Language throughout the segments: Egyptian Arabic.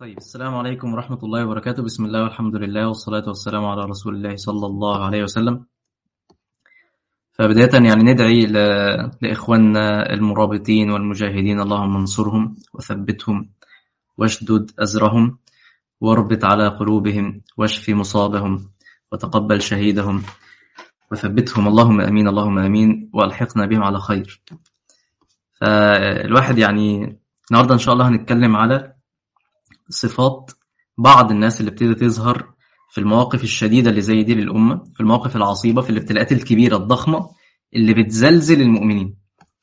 طيب السلام عليكم ورحمة الله وبركاته بسم الله والحمد لله والصلاة والسلام على رسول الله صلى الله عليه وسلم فبداية يعني ندعي ل- لإخواننا المرابطين والمجاهدين اللهم انصرهم وثبتهم واشدد أزرهم واربط على قلوبهم واشف مصابهم وتقبل شهيدهم وثبتهم اللهم امين اللهم امين والحقنا بهم على خير. فالواحد يعني النهارده ان شاء الله هنتكلم على صفات بعض الناس اللي بتبتدي تظهر في المواقف الشديده اللي زي دي للامه، في المواقف العصيبه، في الابتلاءات الكبيره الضخمه اللي بتزلزل المؤمنين.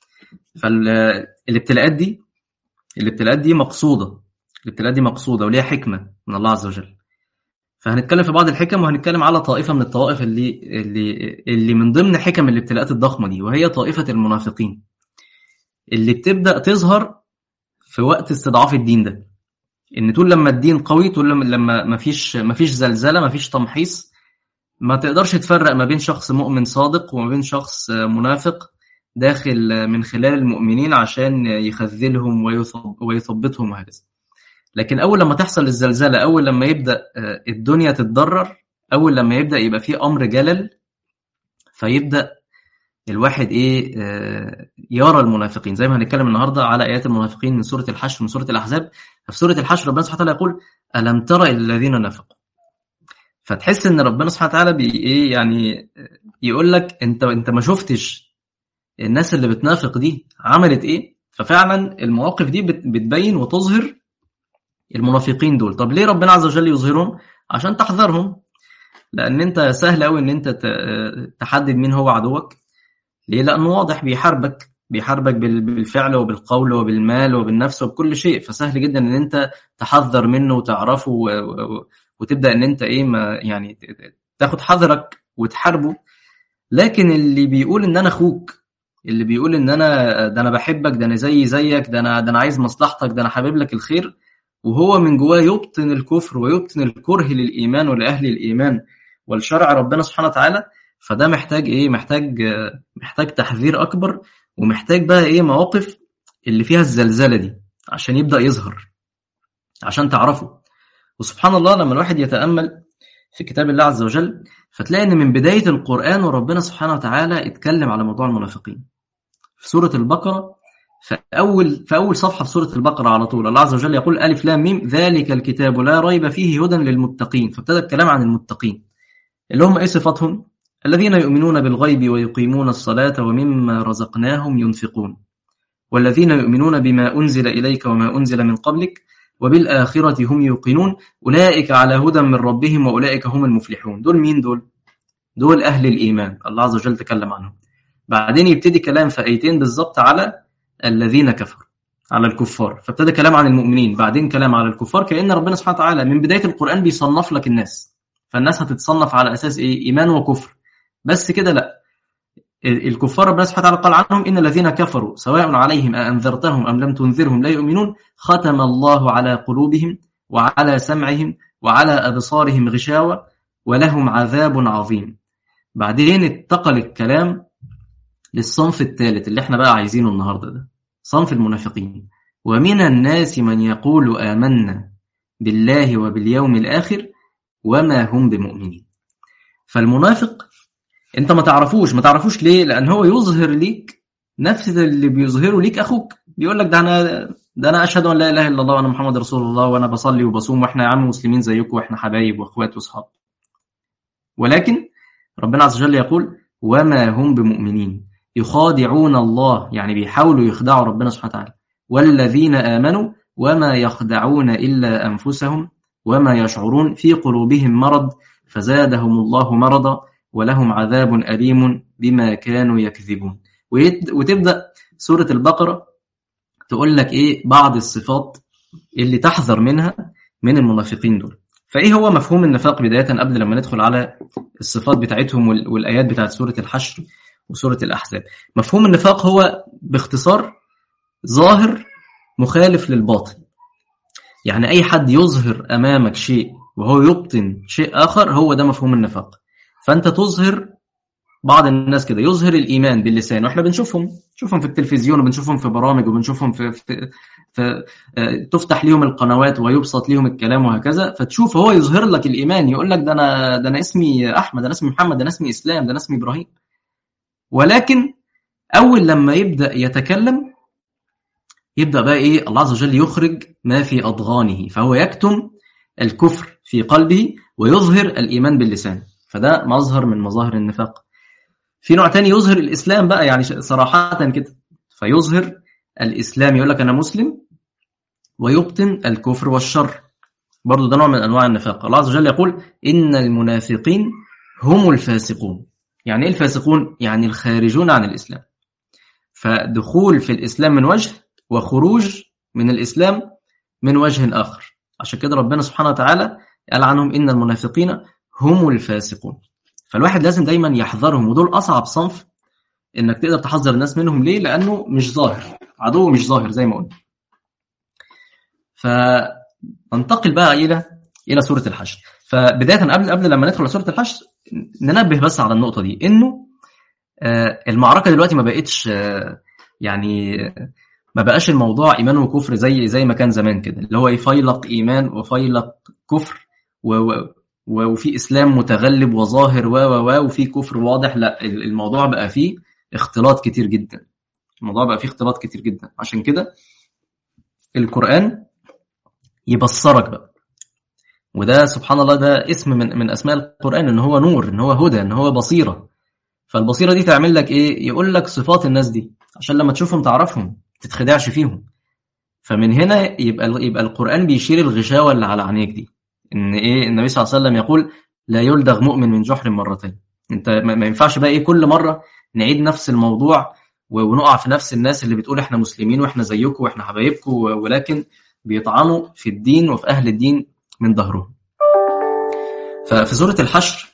فالابتلاءات دي الابتلاءات دي مقصوده، الابتلاءات دي مقصوده وليها حكمه من الله عز وجل. فهنتكلم في بعض الحكم وهنتكلم على طائفه من الطوائف اللي اللي اللي من ضمن حكم الابتلاءات الضخمه دي وهي طائفه المنافقين اللي بتبدا تظهر في وقت استضعاف الدين ده ان طول لما الدين قوي طول لما لما ما فيش ما فيش زلزله ما فيش تمحيص ما تقدرش تفرق ما بين شخص مؤمن صادق وما بين شخص منافق داخل من خلال المؤمنين عشان يخذلهم ويثب ويثبطهم وهكذا لكن اول لما تحصل الزلزله اول لما يبدا آه، الدنيا تتضرر اول لما يبدا يبقى في امر جلل فيبدا الواحد ايه آه، يرى المنافقين زي ما هنتكلم النهارده على ايات المنافقين من سوره الحشر من سوره الاحزاب في سوره الحشر ربنا سبحانه وتعالى يقول الم تر الى الذين نافقوا فتحس ان ربنا سبحانه وتعالى بي ايه يعني يقول لك انت انت ما شفتش الناس اللي بتنافق دي عملت ايه ففعلا المواقف دي بت- بتبين وتظهر المنافقين دول طب ليه ربنا عز وجل يظهرهم عشان تحذرهم لان انت سهل قوي ان انت ت- تحدد مين هو عدوك ليه لانه واضح بيحاربك بيحاربك بال- بالفعل وبالقول وبالمال وبالنفس وبكل شيء فسهل جدا ان انت تحذر منه وتعرفه و... و... وتبدا ان انت ايه ما يعني ت- ت- تاخد حذرك وتحاربه لكن اللي بيقول ان انا اخوك اللي بيقول ان انا ده انا بحبك ده انا زي زيك ده انا ده انا عايز مصلحتك ده انا حابب لك الخير وهو من جواه يبطن الكفر ويبطن الكره للايمان ولاهل الايمان والشرع ربنا سبحانه وتعالى فده محتاج ايه محتاج آه، محتاج تحذير اكبر ومحتاج بقى ايه مواقف اللي فيها الزلزله دي عشان يبدا يظهر عشان تعرفه وسبحان الله لما الواحد يتامل في كتاب الله عز وجل فتلاقي ان من بدايه القران وربنا سبحانه وتعالى اتكلم على موضوع المنافقين في سوره البقره في اول في اول صفحه في سوره البقره على طول الله عز وجل يقول الف لام ميم ذلك الكتاب لا ريب فيه هدى للمتقين فابتدى الكلام عن المتقين اللي هم ايه صفاتهم الذين يؤمنون بالغيب ويقيمون الصلاه ومما رزقناهم ينفقون والذين يؤمنون بما انزل اليك وما انزل من قبلك وبالاخره هم يوقنون اولئك على هدى من ربهم واولئك هم المفلحون دول مين دول دول اهل الايمان الله عز وجل تكلم عنهم بعدين يبتدي كلام في ايتين بالظبط على الذين كفروا على الكفار فابتدى كلام عن المؤمنين بعدين كلام على الكفار كأن ربنا سبحانه وتعالى من بداية القرآن بيصنف لك الناس فالناس هتتصنف على أساس إيه إيمان وكفر بس كده لا ال- الكفار ربنا سبحانه وتعالى قال عنهم إن الذين كفروا سواء عليهم أأنذرتهم أم لم تنذرهم لا يؤمنون ختم الله على قلوبهم وعلى سمعهم وعلى أبصارهم غشاوة ولهم عذاب عظيم بعدين انتقل الكلام للصنف الثالث اللي احنا بقى عايزينه النهارده ده صنف المنافقين ومن الناس من يقول آمنا بالله وباليوم الآخر وما هم بمؤمنين فالمنافق انت ما تعرفوش ما تعرفوش ليه لان هو يظهر ليك نفس اللي بيظهره ليك اخوك بيقول لك ده انا ده انا اشهد ان لا اله الا الله وانا محمد رسول الله وانا بصلي وبصوم واحنا يا عم مسلمين زيكم واحنا حبايب واخوات واصحاب ولكن ربنا عز وجل يقول وما هم بمؤمنين يخادعون الله يعني بيحاولوا يخدعوا ربنا سبحانه وتعالى والذين آمنوا وما يخدعون إلا أنفسهم وما يشعرون في قلوبهم مرض فزادهم الله مرضا ولهم عذاب أليم بما كانوا يكذبون ويت- وتبدأ سورة البقرة تقول لك إيه بعض الصفات اللي تحذر منها من المنافقين دول فإيه هو مفهوم النفاق بداية قبل لما ندخل على الصفات بتاعتهم وال- والآيات بتاعت سورة الحشر وسورة الأحزاب مفهوم النفاق هو باختصار ظاهر مخالف للباطن يعني أي حد يظهر أمامك شيء وهو يبطن شيء آخر هو ده مفهوم النفاق فأنت تظهر بعض الناس كده يظهر الإيمان باللسان وإحنا بنشوفهم بنشوفهم في التلفزيون وبنشوفهم في برامج وبنشوفهم في, في فتفتح ليهم القنوات ويبسط ليهم الكلام وهكذا فتشوف هو يظهر لك الايمان يقول لك ده انا ده انا اسمي احمد ده انا اسمي محمد ده انا اسمي اسلام ده انا اسمي ابراهيم ولكن اول لما يبدا يتكلم يبدا بقى ايه الله عز وجل يخرج ما في اضغانه فهو يكتم الكفر في قلبه ويظهر الايمان باللسان فده مظهر من مظاهر النفاق في نوع تاني يظهر الاسلام بقى يعني صراحه كده فيظهر الاسلام يقول لك انا مسلم ويبطن الكفر والشر برضه ده نوع من انواع النفاق الله عز وجل يقول ان المنافقين هم الفاسقون يعني ايه الفاسقون يعني الخارجون عن الاسلام فدخول في الاسلام من وجه وخروج من الاسلام من وجه اخر عشان كده ربنا سبحانه وتعالى قال عنهم ان المنافقين هم الفاسقون فالواحد لازم دايما يحذرهم ودول اصعب صنف انك تقدر تحذر الناس منهم ليه لانه مش ظاهر عدو مش ظاهر زي ما قلنا فننتقل بقى الى الى سوره الحشر فبدايه قبل قبل لما ندخل على سوره الحشر ننبه بس على النقطه دي انه المعركه دلوقتي ما بقتش يعني ما بقاش الموضوع ايمان وكفر زي زي ما كان زمان كده اللي هو يفيلق ايمان وفيلق كفر و وفي اسلام متغلب وظاهر و و وفي كفر واضح لا الموضوع بقى فيه اختلاط كتير جدا الموضوع بقى فيه اختلاط كتير جدا عشان كده القرآن يبصرك بقى وده سبحان الله ده اسم من من اسماء القرآن ان هو نور ان هو هدى ان هو بصيرة فالبصيرة دي تعمل لك ايه يقول لك صفات الناس دي عشان لما تشوفهم تعرفهم تتخدعش فيهم فمن هنا يبقى يبقى القرآن بيشيل الغشاوة اللي على عينيك دي ان ايه النبي صلى الله عليه وسلم يقول لا يلدغ مؤمن من جحر مرتين انت ما ينفعش بقى ايه كل مره نعيد نفس الموضوع ونقع في نفس الناس اللي بتقول احنا مسلمين واحنا زيكم واحنا حبايبكم ولكن بيطعنوا في الدين وفي اهل الدين من ظهرهم ففي سوره الحشر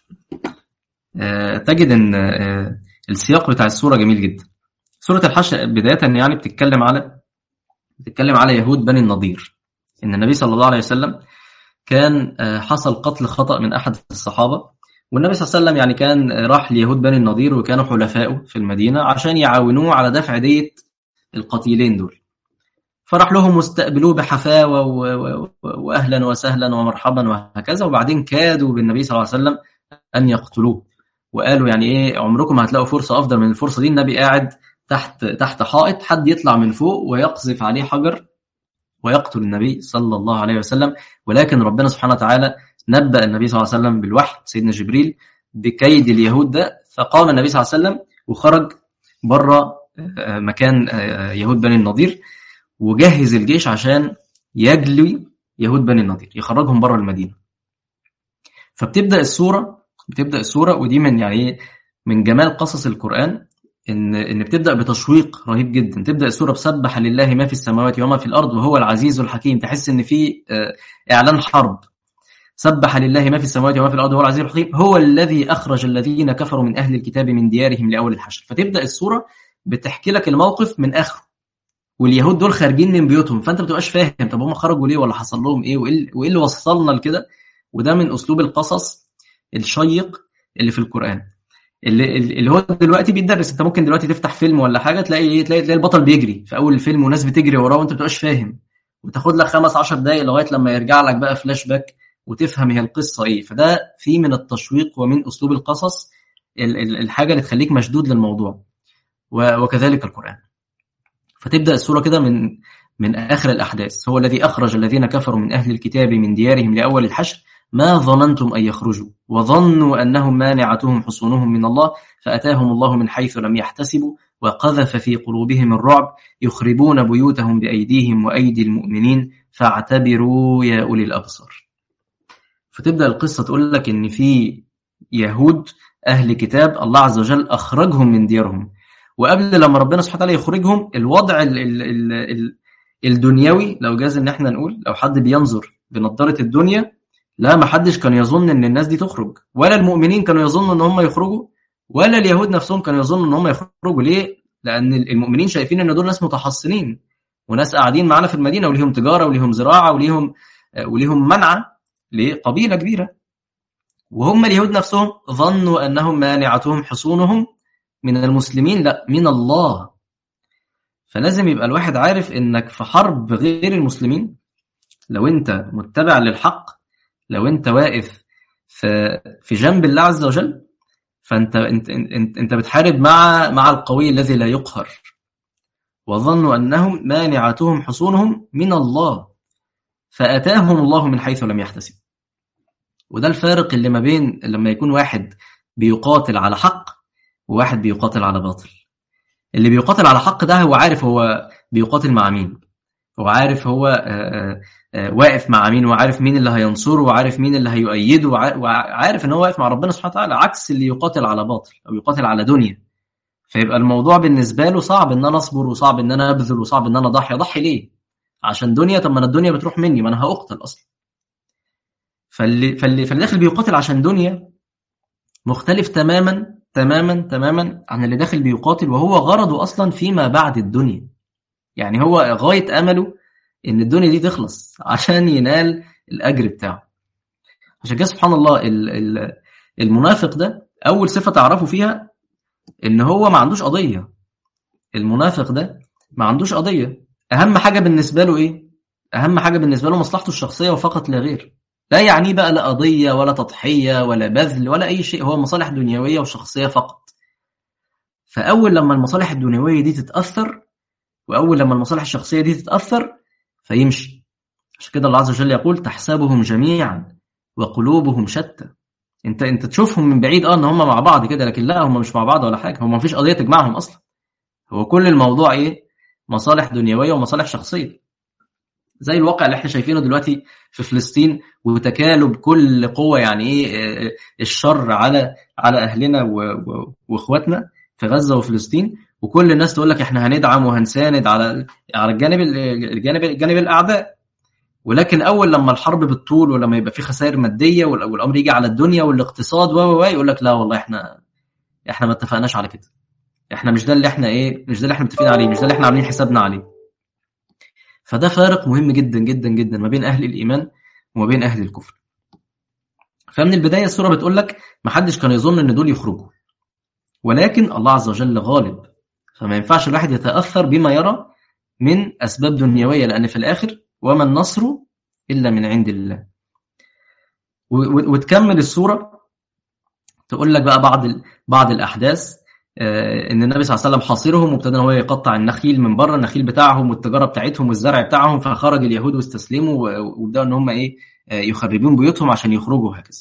تجد ان السياق بتاع السوره جميل جدا سوره الحشر بدايه يعني بتتكلم على بتتكلم على يهود بني النضير ان النبي صلى الله عليه وسلم كان حصل قتل خطأ من أحد الصحابة والنبي صلى الله عليه وسلم يعني كان راح ليهود بني النضير وكانوا حلفائه في المدينة عشان يعاونوه على دفع دية القتيلين دول فراح لهم واستقبلوه بحفاوة وأهلا وسهلا ومرحبا وهكذا وبعدين كادوا بالنبي صلى الله عليه وسلم أن يقتلوه وقالوا يعني إيه عمركم هتلاقوا فرصة أفضل من الفرصة دي النبي قاعد تحت تحت حائط حد يطلع من فوق ويقذف عليه حجر ويقتل النبي صلى الله عليه وسلم ولكن ربنا سبحانه وتعالى نبأ النبي صلى الله عليه وسلم بالوحي سيدنا جبريل بكيد اليهود ده فقام النبي صلى الله عليه وسلم وخرج بره مكان يهود بني النضير وجهز الجيش عشان يجلي يهود بني النضير يخرجهم بره المدينه فبتبدا السوره بتبدا السوره ودي من يعني من جمال قصص القران ان ان بتبدا بتشويق رهيب جدا تبدا السوره بسبح لله ما في السماوات وما في الارض وهو العزيز الحكيم تحس ان في اعلان حرب سبح لله ما في السماوات وما في الارض وهو العزيز الحكيم هو الذي اخرج الذين كفروا من اهل الكتاب من ديارهم لاول الحشر فتبدا السوره بتحكي لك الموقف من اخره واليهود دول خارجين من بيوتهم فانت ما بتبقاش فاهم طب هم خرجوا ليه ولا حصل لهم ايه وايه اللي وصلنا لكده وده من اسلوب القصص الشيق اللي في القران اللي, اللي هو دلوقتي بيتدرس انت ممكن دلوقتي تفتح فيلم ولا حاجه تلاقي تلاقي, تلاقي البطل بيجري في اول الفيلم وناس بتجري وراه وانت ما بتبقاش فاهم وتاخد لك خمس 10 دقائق لغايه لما يرجع لك بقى فلاش باك وتفهم هي القصه ايه فده في من التشويق ومن اسلوب القصص الحاجه اللي تخليك مشدود للموضوع وكذلك القران فتبدا السوره كده من من اخر الاحداث هو الذي اخرج الذين كفروا من اهل الكتاب من ديارهم لاول الحشر ما ظننتم أن يخرجوا وظنوا أنهم مانعتهم حصونهم من الله فأتاهم الله من حيث لم يحتسبوا وقذف في قلوبهم الرعب يخربون بيوتهم بأيديهم وأيدي المؤمنين فاعتبروا يا أولي الأبصار فتبدأ القصة تقول لك إن في يهود أهل كتاب الله عز وجل أخرجهم من ديارهم وقبل لما ربنا سبحانه وتعالى يخرجهم الوضع ال ال ال ال الدنيوي لو جاز ان احنا نقول لو حد بينظر بنظاره الدنيا لا ما حدش كان يظن ان الناس دي تخرج ولا المؤمنين كانوا يظنوا ان هم يخرجوا ولا اليهود نفسهم كانوا يظنوا ان هم يخرجوا ليه لان المؤمنين شايفين ان دول ناس متحصنين وناس قاعدين معانا في المدينه وليهم تجاره وليهم زراعه وليهم وليهم منعه لقبيله كبيره وهم اليهود نفسهم ظنوا انهم مانعتهم حصونهم من المسلمين لا من الله فلازم يبقى الواحد عارف انك في حرب غير المسلمين لو انت متبع للحق لو انت واقف في في جنب الله عز وجل فانت انت انت, انت بتحارب مع مع القوي الذي لا يقهر وظنوا انهم مانعتهم حصونهم من الله فاتاهم الله من حيث لم يحتسب وده الفارق اللي ما بين لما يكون واحد بيقاتل على حق وواحد بيقاتل على باطل اللي بيقاتل على حق ده هو عارف هو بيقاتل مع مين هو عارف هو آآ آآ واقف مع مين وعارف مين اللي هينصره وعارف مين اللي هيؤيده وعارف ان هو واقف مع ربنا سبحانه وتعالى عكس اللي يقاتل على باطل او يقاتل على دنيا فيبقى الموضوع بالنسبه له صعب ان انا اصبر وصعب ان انا ابذل وصعب ان انا اضحي اضحي ليه عشان دنيا طب ما انا الدنيا بتروح مني ما انا هاقتل اصلا فاللي فاللي فاللي داخل بيقاتل عشان دنيا مختلف تماما تماما تماما عن اللي داخل بيقاتل وهو غرضه اصلا فيما بعد الدنيا يعني هو غايه امله ان الدنيا دي تخلص عشان ينال الاجر بتاعه عشان كده سبحان الله المنافق ده اول صفه تعرفوا فيها ان هو ما عندوش قضيه المنافق ده ما عندوش قضيه اهم حاجه بالنسبه له ايه اهم حاجه بالنسبه له مصلحته الشخصيه وفقط لا غير لا يعني بقى لا قضيه ولا تضحيه ولا بذل ولا اي شيء هو مصالح دنيويه وشخصيه فقط فاول لما المصالح الدنيويه دي تتاثر واول لما المصالح الشخصيه دي تتاثر فيمشي عشان كده الله عز وجل يقول تحسبهم جميعا وقلوبهم شتى انت انت تشوفهم من بعيد اه ان هم مع بعض كده لكن لا هم مش مع بعض ولا حاجه هم ما فيش قضيه تجمعهم اصلا هو كل الموضوع ايه مصالح دنيويه ومصالح شخصيه زي الواقع اللي احنا شايفينه دلوقتي في فلسطين وتكالب كل قوه يعني ايه الشر على على اهلنا واخواتنا في غزه وفلسطين وكل الناس تقول لك احنا هندعم وهنساند على على الجانب الجانب الجانب الاعداء ولكن اول لما الحرب بتطول ولما يبقى في خسائر ماديه والامر يجي على الدنيا والاقتصاد و و يقول لك لا والله احنا احنا ما اتفقناش على كده احنا مش ده اللي احنا ايه مش ده اللي احنا متفقين عليه مش ده اللي احنا عاملين حسابنا عليه فده فارق مهم جدا جدا جدا ما بين اهل الايمان وما بين اهل الكفر فمن البدايه السوره بتقول لك ما حدش كان يظن ان دول يخرجوا ولكن الله عز وجل غالب فما ينفعش الواحد يتاثر بما يرى من اسباب دنيويه لان في الاخر وما النصر الا من عند الله وتكمل السوره تقول لك بقى بعض بعض الاحداث ان النبي صلى الله عليه وسلم حاصرهم وابتدى هو يقطع النخيل من بره النخيل بتاعهم والتجاره بتاعتهم والزرع بتاعهم فخرج اليهود واستسلموا وبداوا ان هم ايه يخربون بيوتهم عشان يخرجوا وهكذا.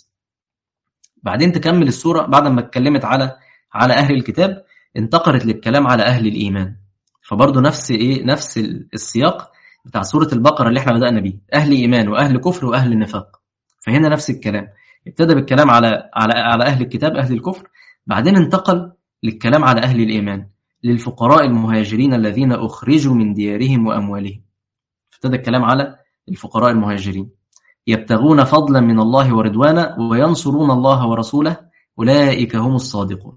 بعدين تكمل السوره بعد ما اتكلمت على على اهل الكتاب انتقلت للكلام على اهل الايمان. فبرضه نفس ايه نفس السياق بتاع سوره البقره اللي احنا بدانا بيه اهل ايمان واهل كفر واهل نفاق. فهنا نفس الكلام ابتدى بالكلام على على على اهل الكتاب اهل الكفر بعدين انتقل للكلام على أهل الإيمان للفقراء المهاجرين الذين أخرجوا من ديارهم وأموالهم ابتدى الكلام على الفقراء المهاجرين يبتغون فضلا من الله ورضوانا وينصرون الله ورسوله أولئك هم الصادقون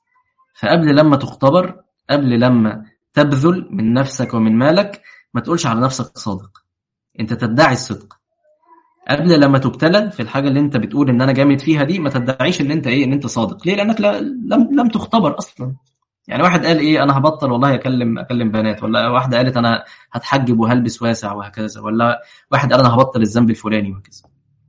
فقبل لما تختبر قبل لما تبذل من نفسك ومن مالك ما تقولش على نفسك صادق انت تدعي الصدق قبل لما تبتلى في الحاجه اللي انت بتقول ان انا جامد فيها دي ما تدعيش ان انت ايه ان انت صادق ليه لانك لا لم لم تختبر اصلا يعني واحد قال ايه انا هبطل والله اكلم اكلم بنات ولا واحده قالت انا هتحجب وهلبس واسع وهكذا ولا واحد قال انا هبطل الذنب الفلاني وهكذا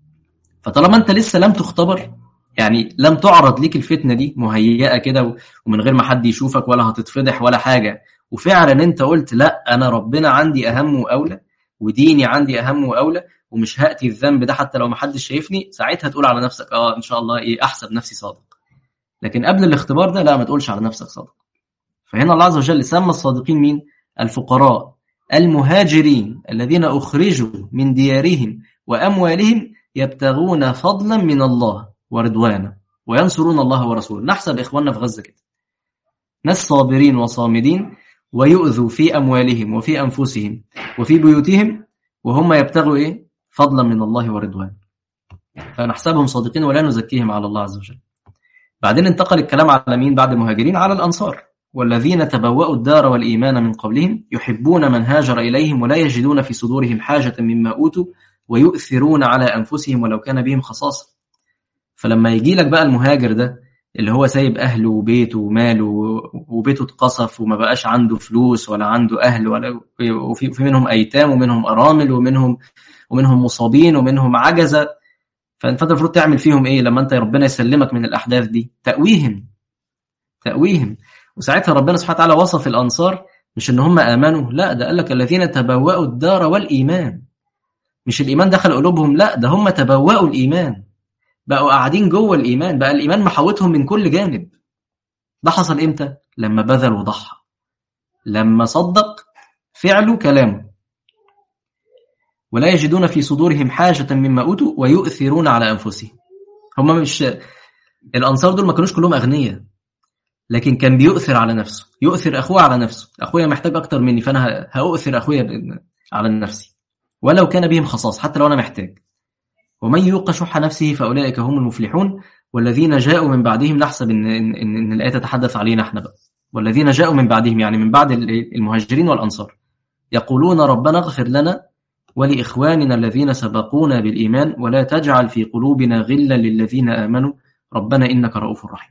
فطالما انت لسه لم تختبر يعني لم تعرض ليك الفتنه دي مهيئه كده ومن غير ما حد يشوفك ولا هتتفضح ولا حاجه وفعلا انت قلت لا انا ربنا عندي اهم واولى وديني عندي اهم واولى ومش هاتي الذنب ده حتى لو ما حدش شايفني ساعتها تقول على نفسك اه ان شاء الله ايه احسب نفسي صادق لكن قبل الاختبار ده لا ما تقولش على نفسك صادق فهنا الله عز وجل سمى الصادقين مين الفقراء المهاجرين الذين اخرجوا من ديارهم واموالهم يبتغون فضلا من الله ورضوانا وينصرون الله ورسوله نحسب اخواننا في غزه كده ناس صابرين وصامدين ويؤذوا في اموالهم وفي انفسهم وفي بيوتهم وهم يبتغوا ايه فضلا من الله ورضوان فنحسبهم صادقين ولا نزكيهم على الله عز وجل بعدين انتقل الكلام على مين بعد المهاجرين على الأنصار والذين تبوأوا الدار والإيمان من قبلهم يحبون من هاجر إليهم ولا يجدون في صدورهم حاجة مما أوتوا ويؤثرون على أنفسهم ولو كان بهم خصاصة فلما يجي لك بقى المهاجر ده اللي هو سايب اهله وبيته وماله وبيته اتقصف وما بقاش عنده فلوس ولا عنده اهل ولا وفي في منهم ايتام ومنهم ارامل ومنهم ومنهم مصابين ومنهم عجزه فانت المفروض تعمل فيهم ايه لما انت ربنا يسلمك من الاحداث دي تأويهم تأويهم وساعتها ربنا سبحانه وتعالى وصف الانصار مش ان هم امنوا لا ده قال لك الذين تبوأوا الدار والايمان مش الايمان دخل قلوبهم لا ده هم تبوأوا الايمان بقوا قاعدين جوه الايمان بقى الايمان محوطهم من كل جانب ده حصل امتى لما بذل وضحى لما صدق فعله كلامه ولا يجدون في صدورهم حاجة مما أوتوا ويؤثرون على أنفسهم هم مش الأنصار دول ما كانوش كلهم أغنياء لكن كان بيؤثر على نفسه يؤثر أخوه على نفسه أخويا محتاج أكتر مني فأنا هأؤثر أخويا على نفسي ولو كان بهم خصاص حتى لو أنا محتاج ومن يوق شح نفسه فأولئك هم المفلحون والذين جاءوا من بعدهم نحسب إن, إن, إن الآية تتحدث علينا إحنا بقى والذين جاءوا من بعدهم يعني من بعد المهاجرين والأنصار يقولون ربنا اغفر لنا ولإخواننا الذين سبقونا بالإيمان ولا تجعل في قلوبنا غلا للذين آمنوا ربنا إنك رؤوف رحيم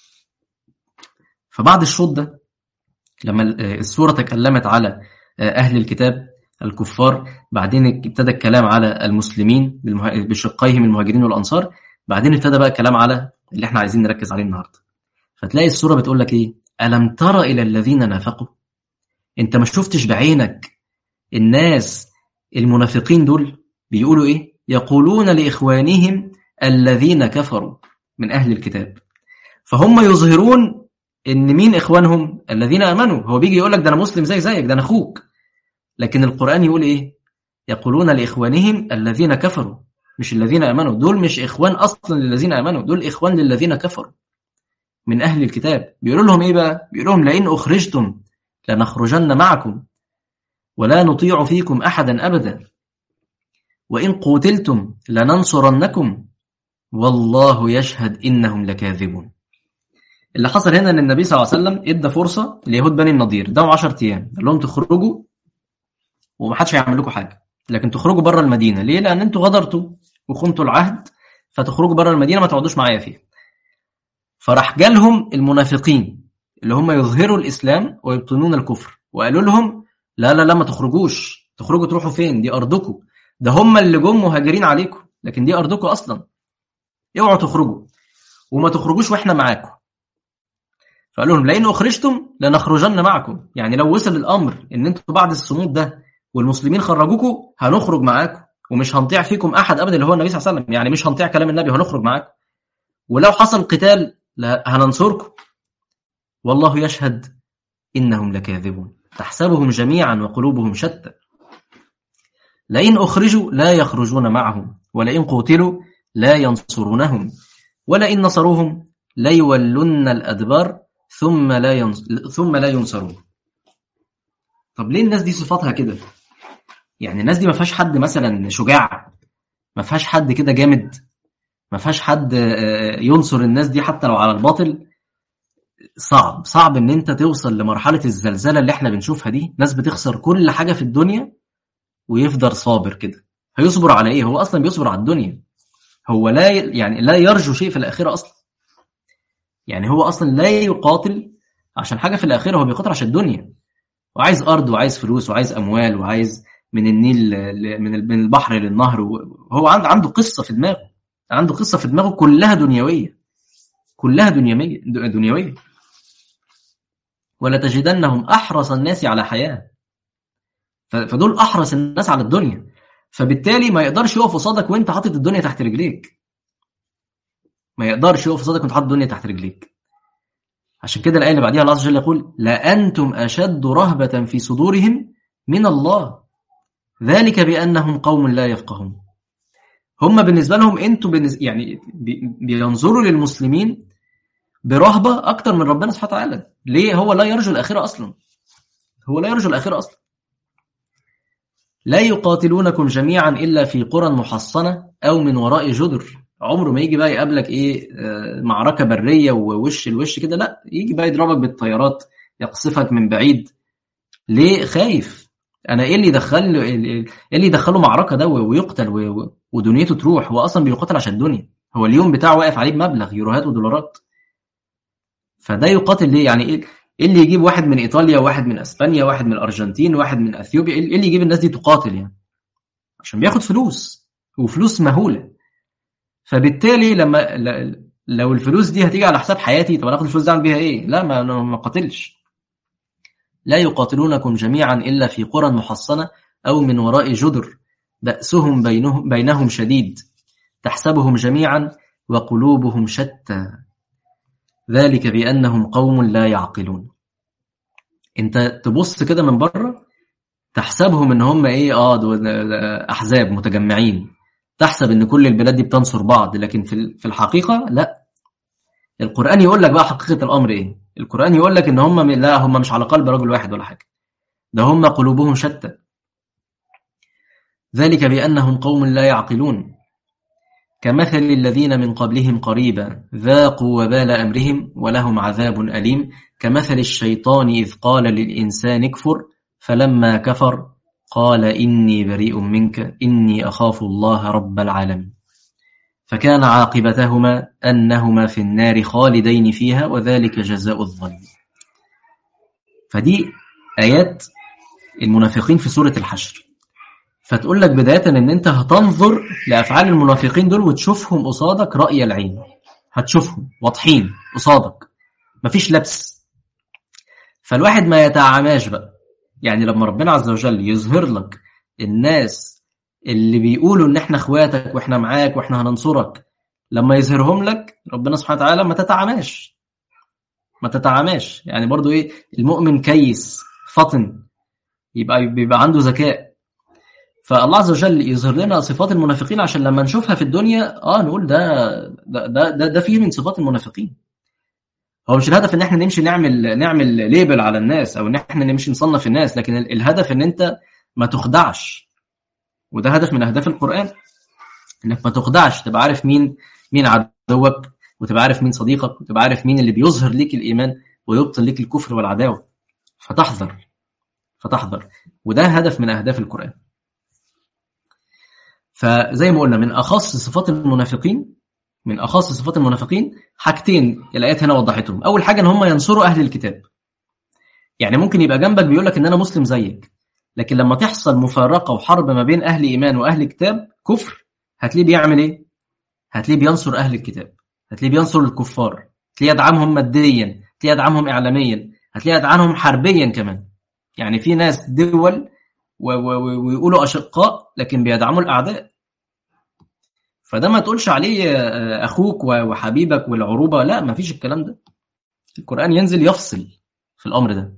فبعد الشوط ده لما السورة تكلمت على أهل الكتاب الكفار بعدين ابتدى الكلام على المسلمين بشقيهم المهاجرين والأنصار بعدين ابتدى بقى الكلام على اللي احنا عايزين نركز عليه النهارده فتلاقي السورة بتقول لك ايه ألم تر إلى الذين نافقوا انت ما شفتش بعينك الناس المنافقين دول بيقولوا ايه يقولون لإخوانهم الذين كفروا من أهل الكتاب فهم يظهرون ان مين اخوانهم الذين امنوا هو بيجي يقول لك ده انا مسلم زي زيك ده انا اخوك لكن القران يقول ايه يقولون لاخوانهم الذين كفروا مش الذين امنوا دول مش اخوان اصلا للذين امنوا دول اخوان للذين كفروا من اهل الكتاب بيقولوا لهم ايه بقى بيقولوا لهم لئن اخرجتم لنخرجن معكم ولا نطيع فيكم احدا ابدا وان قتلتم لننصرنكم والله يشهد انهم لكاذبون اللي حصل هنا ان النبي صلى الله عليه وسلم ادى فرصه ليهود بني النضير دعوا 10 ايام قال لهم تخرجوا ومحدش هيعمل لكم حاجه لكن تخرجوا بره المدينه ليه لان انتوا غدرتوا وخنتوا العهد فتخرجوا بره المدينه ما تقعدوش معايا فيها فراح جالهم المنافقين اللي هم يظهروا الاسلام ويبطنون الكفر وقالوا لهم لا لا لا ما تخرجوش تخرجوا تروحوا فين دي ارضكم ده هم اللي جم مهاجرين عليكم لكن دي ارضكم اصلا اوعوا تخرجوا وما تخرجوش واحنا معاكم فقال لهم لئن اخرجتم لنخرجن معكم يعني لو وصل الامر ان انتوا بعد الصمود ده والمسلمين خرجوكم هنخرج معاكم ومش هنطيع فيكم احد ابدا اللي هو النبي صلى الله عليه وسلم يعني مش هنطيع كلام النبي هنخرج معاكم ولو حصل قتال هننصركم والله يشهد انهم لكاذبون تحسبهم جميعا وقلوبهم شتى لئن اخرجوا لا يخرجون معهم ولئن قتلوا لا ينصرونهم ولئن نصروهم ليولن الادبار ثم لا ينص... ثم لا ينصرون طب ليه الناس دي صفاتها كده يعني الناس دي ما فيهاش حد مثلا شجاع ما فيهاش حد كده جامد ما فيهاش حد ينصر الناس دي حتى لو على الباطل صعب صعب ان انت توصل لمرحله الزلزله اللي احنا بنشوفها دي ناس بتخسر كل حاجه في الدنيا ويفضل صابر كده هيصبر على ايه هو اصلا بيصبر على الدنيا هو لا يعني لا يرجو شيء في الاخره اصلا يعني هو اصلا لا يقاتل عشان حاجه في الاخره هو بيقاتل عشان الدنيا وعايز ارض وعايز فلوس وعايز اموال وعايز من النيل من من البحر للنهر هو عنده عنده قصه في دماغه عنده قصه في دماغه كلها دنيويه كلها دنيويه دنيويه ولتجدنهم احرص الناس على حياه فدول احرص الناس على الدنيا فبالتالي ما يقدرش يقف قصادك وانت حاطط الدنيا تحت رجليك ما يقدرش يقف قصادك وانت حاطط الدنيا تحت رجليك عشان كده الايه اللي بعديها الله عز وجل يقول لانتم اشد رهبه في صدورهم من الله ذلك بانهم قوم لا يفقهون هم بالنسبه لهم انتوا بالنسبة يعني بينظروا للمسلمين برهبه اكتر من ربنا سبحانه وتعالى ليه هو لا يرجو الاخره اصلا هو لا يرجو الاخره اصلا لا يقاتلونكم جميعا الا في قرى محصنه او من وراء جدر عمره ما يجي بقى يقابلك ايه معركه بريه ووش الوش كده لا يجي بقى يضربك بالطيارات يقصفك من بعيد ليه خايف انا ايه اللي يدخل ايه اللي يدخله معركه ده ويقتل ودنيته تروح هو اصلا بيقاتل عشان الدنيا هو اليوم بتاعه واقف عليه بمبلغ يوروهات ودولارات فده يقاتل ليه يعني ايه إيه اللي يجيب واحد من ايطاليا واحد من اسبانيا واحد من الارجنتين واحد من اثيوبيا ايه اللي يجيب الناس دي تقاتل يعني عشان بياخد فلوس وفلوس مهوله فبالتالي لما ل- لو الفلوس دي هتيجي على حساب حياتي طب انا اخد الفلوس دي اعمل بيها ايه لا ما أنا ما قاتلش لا يقاتلونكم جميعا الا في قرى محصنه او من وراء جدر بأسهم بينهم بينهم شديد تحسبهم جميعا وقلوبهم شتى ذلك بأنهم قوم لا يعقلون انت تبص كده من بره تحسبهم ان هم ايه اه دول احزاب متجمعين تحسب ان كل البلاد دي بتنصر بعض لكن في ال- في الحقيقه لا القران يقول لك بقى حقيقه الامر ايه القران يقول لك ان هم لا هم مش على قلب رجل واحد ولا حاجه ده هم قلوبهم شتى ذلك بانهم قوم لا يعقلون كمثل الذين من قبلهم قريبا ذاقوا وبال امرهم ولهم عذاب اليم كمثل الشيطان اذ قال للانسان اكفر فلما كفر قال إني بريء منك إني أخاف الله رب العالمين فكان عاقبتهما أنهما في النار خالدين فيها وذلك جزاء الظالمين فدي آيات المنافقين في سورة الحشر فتقول لك بداية إن أنت هتنظر لأفعال المنافقين دول وتشوفهم قصادك رأي العين هتشوفهم واضحين قصادك مفيش لبس فالواحد ما يتعاماش بقى يعني لما ربنا عز وجل يظهر لك الناس اللي بيقولوا ان احنا اخواتك واحنا معاك واحنا هننصرك لما يظهرهم لك ربنا سبحانه وتعالى ما تتعاماش ما تتعاماش يعني برضو ايه المؤمن كيس فطن يبقى بيبقى عنده ذكاء فالله عز وجل يظهر لنا صفات المنافقين عشان لما نشوفها في الدنيا اه نقول ده ده ده, ده, ده فيه من صفات المنافقين هو مش الهدف ان احنا نمشي نعمل نعمل ليبل على الناس او ان احنا نمشي نصنف الناس لكن ال- الهدف ان انت ما تخدعش وده هدف من اهداف القران انك ما تخدعش تبقى عارف مين مين عدوك وتبقى عارف مين صديقك وتبقى عارف مين اللي بيظهر ليك الايمان ويبطل ليك الكفر والعداوه فتحذر فتحذر وده هدف من اهداف القران فزي ما قلنا من اخص صفات المنافقين من اخص صفات المنافقين حاجتين الايات هنا وضحتهم اول حاجه ان هم ينصروا اهل الكتاب يعني ممكن يبقى جنبك بيقول لك ان انا مسلم زيك لكن لما تحصل مفارقه وحرب ما بين اهل ايمان واهل كتاب كفر هتلاقيه بيعمل ايه هتلاقيه بينصر اهل الكتاب هتلاقيه بينصر الكفار هتلاقيه يدعمهم ماديا هتلاقيه يدعمهم اعلاميا هتلاقيه يدعمهم حربيا كمان يعني في ناس دول و- و- و- ويقولوا اشقاء لكن بيدعموا الاعداء فده ما تقولش عليه آه، اخوك و- وحبيبك والعروبه لا ما فيش الكلام ده القران ينزل يفصل في الامر ده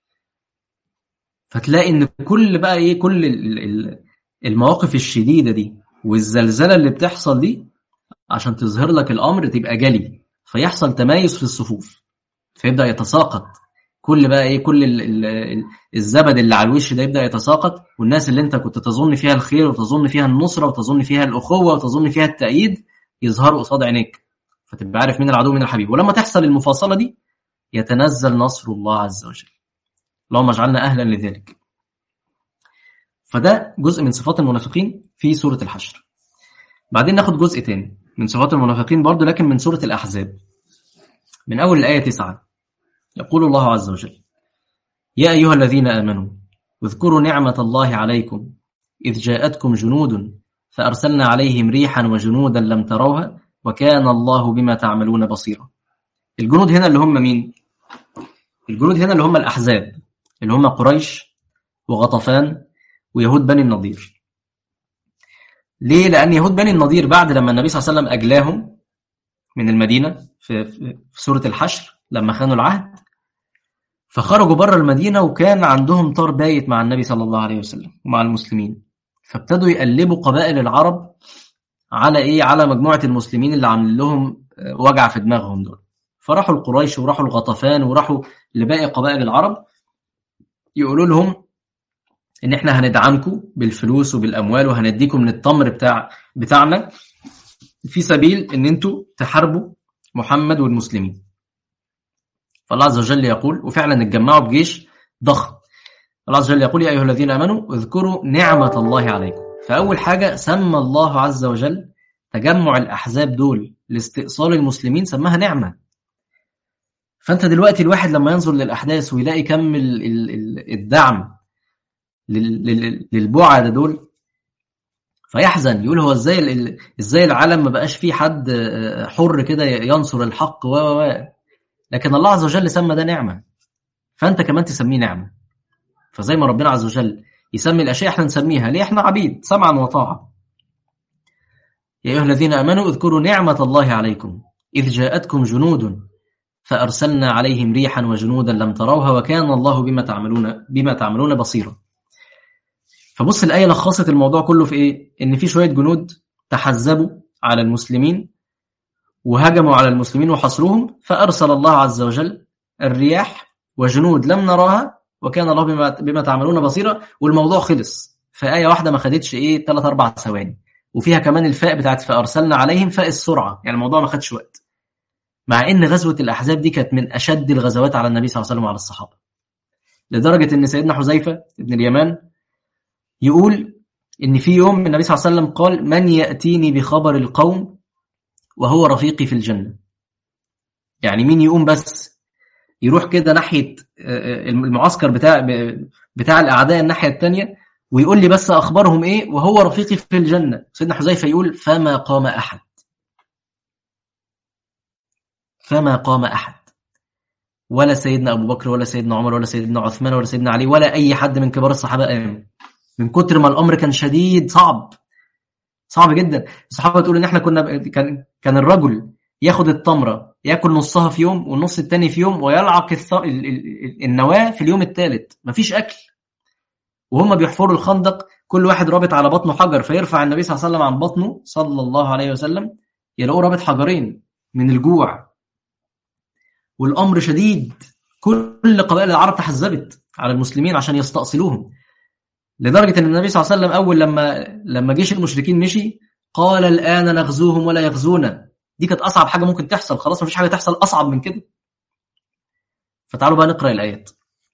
فتلاقي ان كل بقى ايه كل ال- ال- المواقف الشديده دي والزلزله اللي بتحصل دي عشان تظهر لك الامر تبقى جلي فيحصل تمايز في الصفوف فيبدا يتساقط كل بقى ايه كل ال- ال- ال- الزبد اللي على الوش ده يبدا يتساقط والناس اللي انت كنت تظن فيها الخير وتظن فيها النصره وتظن فيها الاخوه وتظن فيها التأييد يظهروا قصاد عينيك فتبقى عارف مين العدو ومين الحبيب ولما تحصل المفاصله دي يتنزل نصر الله عز وجل اللهم اجعلنا اهلا لذلك فده جزء من صفات المنافقين في سوره الحشر بعدين ناخد جزء تاني من صفات المنافقين برضو لكن من سوره الاحزاب من اول الايه 9 يقول الله عز وجل يا ايها الذين امنوا اذكروا نعمه الله عليكم اذ جاءتكم جنود فارسلنا عليهم ريحا وجنودا لم تروها وكان الله بما تعملون بصيرا الجنود هنا اللي هم مين الجنود هنا اللي هم الاحزاب اللي هم قريش وغطفان ويهود بني النضير ليه لان يهود بني النضير بعد لما النبي صلى الله عليه وسلم اجلاهم من المدينه في في في سوره الحشر لما خانوا العهد فخرجوا بره المدينه وكان عندهم طار بايت مع النبي صلى الله عليه وسلم ومع المسلمين فابتدوا يقلبوا قبائل العرب على ايه على مجموعه المسلمين اللي عاملين لهم آه، وجع في دماغهم دول فراحوا القريش وراحوا الغطفان وراحوا لباقي قبائل العرب يقولوا لهم ان احنا هندعمكم بالفلوس وبالاموال وهنديكم من التمر بتاع بتاعنا في سبيل ان انتوا تحاربوا محمد والمسلمين فالله عز وجل يقول وفعلا اتجمعوا بجيش ضخم الله عز وجل يقول يا ايها الذين امنوا اذكروا نعمه الله عليكم فاول حاجه سمى الله عز وجل تجمع الاحزاب دول لاستئصال المسلمين سماها نعمه فانت دلوقتي الواحد لما ينظر للاحداث ويلاقي كم ال- ال- ال- الدعم لل- لل- للبعد دول فيحزن يقول هو ازاي ال- ال- ازاي العالم ما بقاش فيه حد آه، حر كده ينصر الحق و و و لكن الله عز وجل سمى ده نعمه فانت كمان تسميه نعمه فزي ما ربنا عز وجل يسمي الاشياء احنا نسميها ليه احنا عبيد سمعا وطاعه يا ايها الذين امنوا اذكروا نعمه الله عليكم اذ جاءتكم جنود فارسلنا عليهم ريحا وجنودا لم تروها وكان الله بما تعملون بما تعملون بصيرا فبص الايه لخصت الموضوع كله في ايه ان في شويه جنود تحزبوا على المسلمين وهجموا على المسلمين وحصروهم فارسل الله عز وجل الرياح وجنود لم نراها وكان الله بما, بما تعملون بصيرا والموضوع خلص في آية واحدة ما خدتش إيه 3 4 ثواني وفيها كمان الفاء بتاعت فأرسلنا عليهم فاء السرعة يعني الموضوع ما خدش وقت مع إن غزوة الأحزاب دي كانت من أشد الغزوات على النبي صلى الله عليه وسلم وعلى الصحابة لدرجة إن سيدنا حذيفة بن اليمان يقول إن في يوم النبي صلى الله عليه وسلم قال من يأتيني بخبر القوم وهو رفيقي في الجنة يعني مين يقوم بس يروح كده ناحيه المعسكر بتاع بتاع الاعداء الناحيه الثانيه ويقول لي بس اخبارهم ايه وهو رفيقي في الجنه سيدنا حذيفه يقول فما قام احد فما قام احد ولا سيدنا ابو بكر ولا سيدنا عمر ولا سيدنا عثمان ولا سيدنا علي ولا اي حد من كبار الصحابه قام من كتر ما الامر كان شديد صعب صعب جدا الصحابه تقول ان احنا كنا كان كان الرجل ياخد التمره ياكل نصها في يوم والنص التاني في يوم ويلعق الث... ال... ال... النواه في اليوم الثالث مفيش اكل وهم بيحفروا الخندق كل واحد رابط على بطنه حجر فيرفع النبي صلى الله عليه وسلم عن بطنه صلى الله عليه وسلم يلاقوه رابط حجرين من الجوع والامر شديد كل قبائل العرب تحزبت على المسلمين عشان يستأصلوهم لدرجه ان النبي صلى الله عليه وسلم اول لما لما جيش المشركين مشي قال الان نغزوهم ولا يغزونا دي كانت اصعب حاجه ممكن تحصل خلاص مفيش حاجه تحصل اصعب من كده فتعالوا بقى نقرا الايات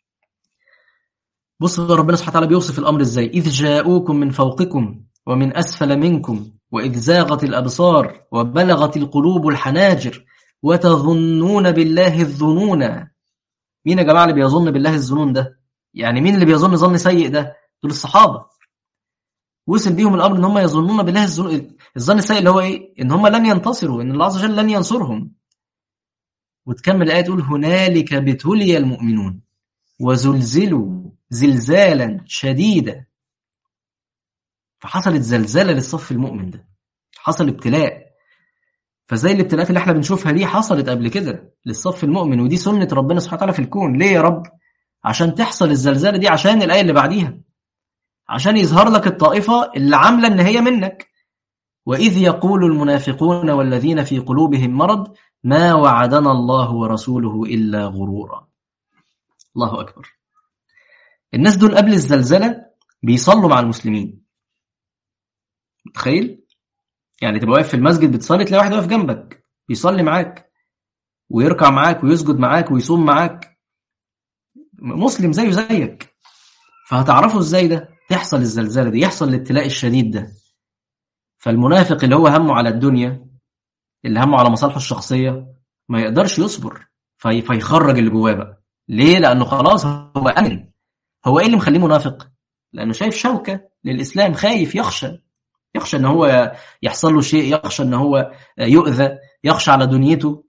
بصوا ربنا سبحانه وتعالى بيوصف الامر ازاي اذ جاءوكم من فوقكم ومن اسفل منكم واذ زاغت الابصار وبلغت القلوب الحناجر وتظنون بالله الظنون مين يا جماعه اللي بيظن بالله الظنون ده يعني مين اللي بيظن ظن سيء ده دول الصحابه وصل بيهم الامر ان هم يظنون بالله الظن الظن السيء اللي هو ايه ان هم لن ينتصروا ان الله عز وجل لن ينصرهم وتكمل الايه تقول هنالك ابتلي المؤمنون وزلزلوا زلزالا شديدا فحصلت زلزله للصف المؤمن ده حصل ابتلاء فزي الابتلاءات اللي احنا بنشوفها دي حصلت قبل كده للصف المؤمن ودي سنه ربنا سبحانه وتعالى في الكون ليه يا رب عشان تحصل الزلزال دي عشان الايه اللي بعديها عشان يظهر لك الطائفه اللي عامله ان هي منك واذ يقول المنافقون والذين في قلوبهم مرض ما وعدنا الله ورسوله الا غرورا الله اكبر الناس دول قبل الزلزله بيصلوا مع المسلمين متخيل يعني تبقى واقف في المسجد بتصلي تلاقي واحد واقف جنبك بيصلي معاك ويركع معاك ويسجد معاك ويصوم معاك مسلم زيه زيك فهتعرفوا ازاي ده تحصل الزلزال دي يحصل الابتلاء الشديد ده فالمنافق اللي هو همه على الدنيا اللي همه على مصالحه الشخصيه ما يقدرش يصبر في فيخرج اللي جواه بقى ليه لانه خلاص هو امن هو ايه اللي مخليه منافق لانه شايف شوكه للاسلام خايف يخشى يخشى ان هو يحصل له شيء يخشى ان هو يؤذى يخشى على دنيته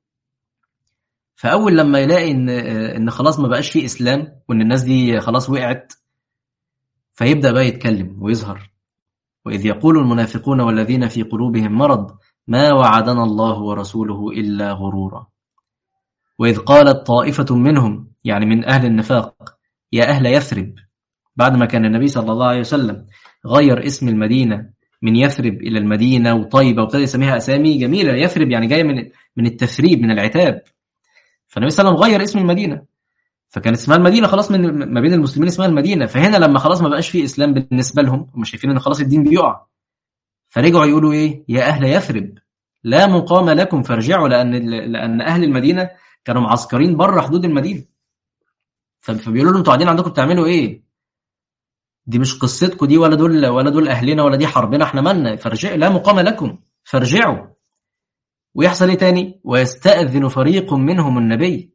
فاول لما يلاقي ان ان خلاص ما بقاش فيه اسلام وان الناس دي خلاص وقعت فيبدا بقى يتكلم ويظهر واذ يقول المنافقون والذين في قلوبهم مرض ما وعدنا الله ورسوله الا غرورا واذ قالت طائفه منهم يعني من اهل النفاق يا اهل يثرب بعد ما كان النبي صلى الله عليه وسلم غير اسم المدينه من يثرب الى المدينه وطيبه وابتدى يسميها اسامي جميله يثرب يعني جايه من من التثريب من العتاب فالنبي صلى الله عليه وسلم غير اسم المدينه فكان اسمها المدينه خلاص من ما بين المسلمين اسمها المدينه فهنا لما خلاص ما بقاش فيه اسلام بالنسبه لهم هم شايفين ان خلاص الدين بيقع فرجعوا يقولوا ايه يا اهل يثرب لا مقام لكم فارجعوا لان لان اهل المدينه كانوا معسكرين بره حدود المدينه فبيقولوا لهم انتوا قاعدين عندكم بتعملوا ايه دي مش قصتكم دي ولا دول ولا دول اهلنا ولا دي حربنا احنا مالنا فارجعوا لا مقام لكم فارجعوا ويحصل ايه تاني ويستأذن فريق منهم النبي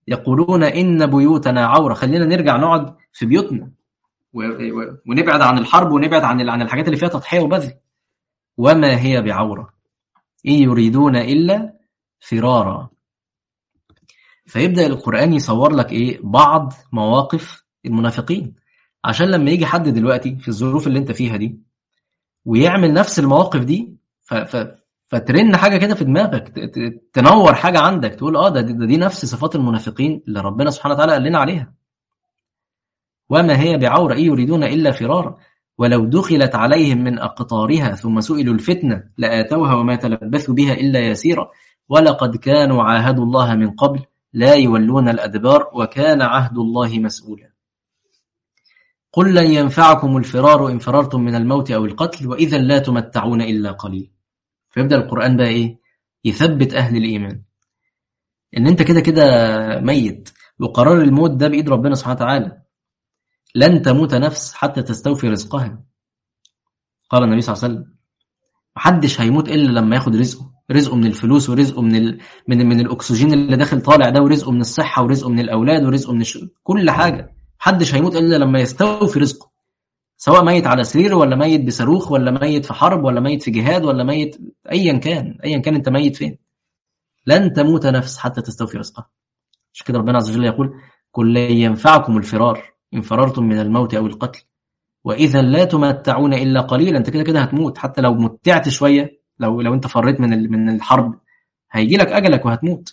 يقولون إن بيوتنا عورة خلينا نرجع نقعد في بيوتنا ونبعد عن الحرب ونبعد عن عن الحاجات اللي فيها تضحية وبذل وما هي بعورة إن يريدون إلا فرارا فيبدأ القرآن يصور لك إيه بعض مواقف المنافقين عشان لما يجي حد دلوقتي في الظروف اللي انت فيها دي ويعمل نفس المواقف دي ف... ف... فترن حاجه كده في دماغك تنور حاجه عندك تقول اه ده, ده دي نفس صفات المنافقين اللي ربنا سبحانه وتعالى قال لنا عليها وما هي بعورة إن يريدون إلا فرارا ولو دخلت عليهم من أقطارها ثم سئلوا الفتنة لآتوها وما تلبثوا بها إلا يسيرا ولقد كانوا عاهدوا الله من قبل لا يولون الأدبار وكان عهد الله مسؤولا قل لن ينفعكم الفرار إن فررتم من الموت أو القتل وإذا لا تمتعون إلا قليل فيبدأ القرآن بقى إيه يثبت أهل الإيمان إن أنت كده كده ميت وقرار الموت ده بإيد ربنا سبحانه وتعالى لن تموت نفس حتى تستوفي رزقها قال النبي صلى الله عليه وسلم محدش هيموت إلا لما ياخد رزقه رزقه من الفلوس ورزقه من ال... من من الاكسجين اللي داخل طالع ده ورزقه من الصحه ورزقه من الاولاد ورزقه من الش... كل حاجه محدش هيموت الا لما يستوفي رزقه سواء ميت على سرير ولا ميت بصاروخ ولا ميت في حرب ولا ميت في جهاد ولا ميت ايا كان ايا كان انت ميت فين لن تموت نفس حتى تستوفي رزقها عشان كده ربنا عز وجل يقول قل لن ينفعكم الفرار ان فررتم من الموت او القتل واذا لا تمتعون الا قليلا انت كده كده هتموت حتى لو متعت شويه لو لو انت فريت من من الحرب هيجي لك اجلك وهتموت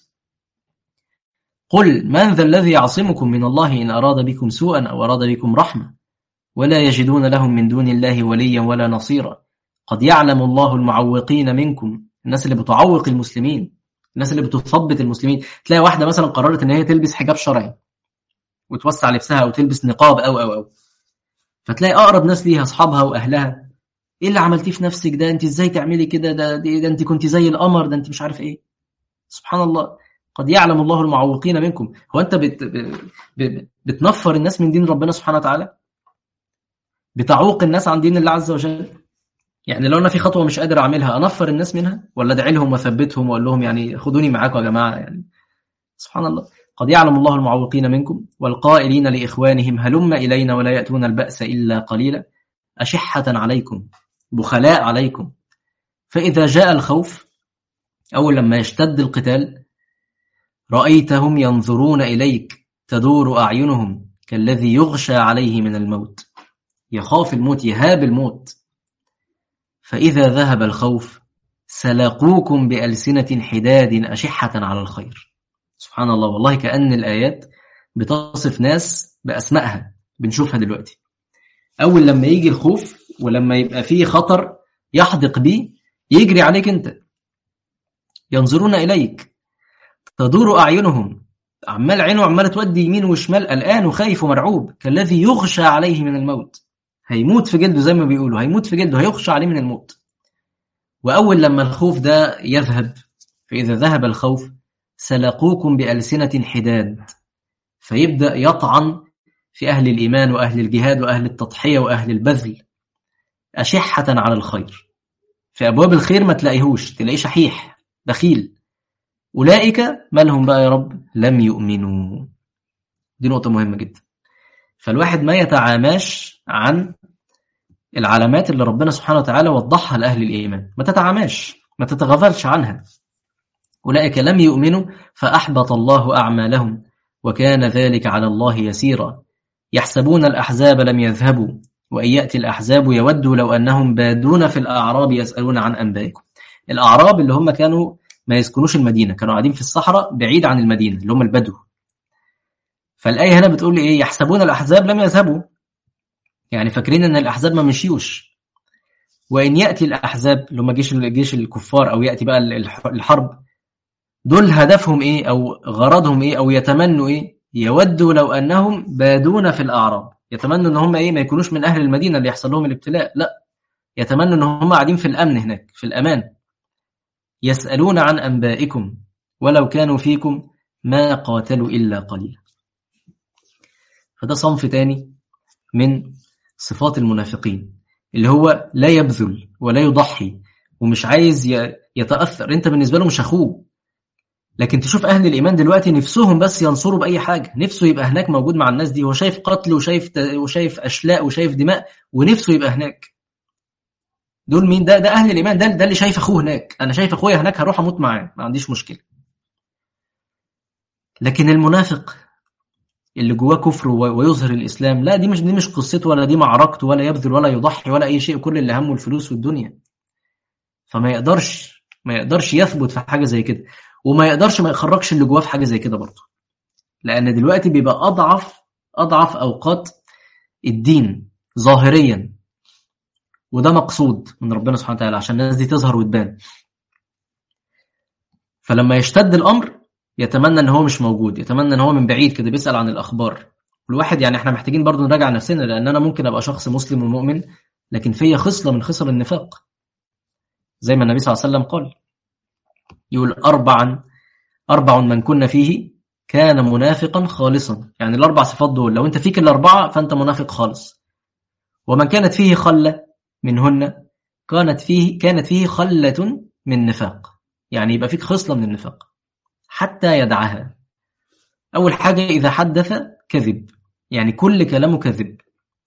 قل من ذا الذي يعصمكم من الله ان اراد بكم سوءا او اراد بكم رحمه ولا يجدون لهم من دون الله وليا ولا نصيرا قد يعلم الله المعوقين منكم الناس اللي بتعوق المسلمين الناس اللي بتثبط المسلمين تلاقي واحده مثلا قررت ان هي تلبس حجاب شرعي وتوسع لبسها او تلبس نقاب او او او فتلاقي اقرب ناس ليها اصحابها واهلها ايه اللي عملتيه في نفسك ده انت ازاي تعملي كده ده, ده, ده انت كنت زي القمر ده انت مش عارف ايه سبحان الله قد يعلم الله المعوقين منكم هو انت بت بت بتنفر الناس من دين ربنا سبحانه وتعالى بتعوق الناس عن دين الله عز وجل يعني لو انا في خطوه مش قادر اعملها انفر الناس منها ولا ادعي لهم واثبتهم واقول لهم يعني خدوني معاكم يا جماعه يعني سبحان الله قد يعلم الله المعوقين منكم والقائلين لاخوانهم هلم الينا ولا ياتون الباس الا قليلا اشحه عليكم بخلاء عليكم فإذا جاء الخوف أو لما يشتد القتال رأيتهم ينظرون إليك تدور أعينهم كالذي يغشى عليه من الموت يخاف الموت يهاب الموت فإذا ذهب الخوف سلقوكم بألسنة حداد أشحة على الخير سبحان الله والله كأن الآيات بتصف ناس بأسمائها بنشوفها دلوقتي أول لما يجي الخوف ولما يبقى فيه خطر يحدق بيه يجري عليك انت ينظرون اليك تدور اعينهم عمال عينه عماله تودي يمين وشمال قلقان وخايف ومرعوب كالذي يغشى عليه من الموت هيموت في جلده زي ما بيقولوا هيموت في جلده هيغشى عليه من الموت واول لما الخوف ده يذهب فاذا ذهب الخوف سلقوكم بالسنه حداد فيبدا يطعن في اهل الايمان واهل الجهاد واهل التضحيه واهل البذل أشحة على الخير في أبواب الخير ما تلاقيهوش تلاقيه شحيح بخيل أولئك ما لهم بقى يا رب لم يؤمنوا دي نقطة مهمة جدا فالواحد ما يتعاماش عن العلامات اللي ربنا سبحانه وتعالى وضحها لأهل الإيمان ما تتعاماش ما تتغفلش عنها أولئك لم يؤمنوا فأحبط الله أعمالهم وكان ذلك على الله يسيرا يحسبون الأحزاب لم يذهبوا وإن يأتي الأحزاب يودوا لو أنهم بادون في الأعراب يسألون عن أنبائكم الأعراب اللي هم كانوا ما يسكنوش المدينة كانوا قاعدين في الصحراء بعيد عن المدينة اللي هم البدو فالآية هنا بتقول إيه يحسبون الأحزاب لم يذهبوا يعني فاكرين أن الأحزاب ما مشيوش وإن يأتي الأحزاب اللي هم جيش جيش الكفار أو يأتي بقى الحرب دول هدفهم إيه أو غرضهم إيه أو يتمنوا إيه يودوا لو أنهم بادون في الأعراب يتمنوا ان هم ايه ما يكونوش من اهل المدينه اللي يحصل لهم الابتلاء لا يتمنوا ان هم قاعدين في الامن هناك في الامان يسالون عن انبائكم ولو كانوا فيكم ما قاتلوا الا قليلا فده صنف تاني من صفات المنافقين اللي هو لا يبذل ولا يضحي ومش عايز يتاثر انت بالنسبه له مش اخوه لكن تشوف اهل الايمان دلوقتي نفسهم بس ينصروا باي حاجه نفسه يبقى هناك موجود مع الناس دي هو شايف قتل وشايف وشايف اشلاء وشايف دماء ونفسه يبقى هناك دول مين ده ده اهل الايمان ده ده اللي شايف اخوه هناك انا شايف اخويا هناك هروح اموت معاه ما عنديش مشكله لكن المنافق اللي جواه كفر ويظهر الاسلام لا دي مش دي مش قصته ولا دي معركته ولا يبذل ولا يضحي ولا اي شيء كل اللي همه الفلوس والدنيا فما يقدرش ما يقدرش يثبت في حاجه زي كده وما يقدرش ما يخرجش اللي جواه في حاجه زي كده برضه لان دلوقتي بيبقى اضعف اضعف اوقات الدين ظاهريا وده مقصود من ربنا سبحانه وتعالى عشان الناس دي تظهر وتبان فلما يشتد الامر يتمنى ان هو مش موجود يتمنى ان هو من بعيد كده بيسال عن الاخبار الواحد يعني احنا محتاجين برضو نراجع نفسنا لان انا ممكن ابقى شخص مسلم ومؤمن لكن فيا خصله من خصل النفاق زي ما النبي صلى الله عليه وسلم قال يقول اربعا اربع من كنا فيه كان منافقا خالصا يعني الاربع صفات دول لو انت فيك الاربعه فانت منافق خالص ومن كانت فيه خله منهن كانت فيه كانت فيه خله من نفاق يعني يبقى فيك خصله من النفاق حتى يدعها أول حاجة إذا حدث كذب يعني كل كلامه كذب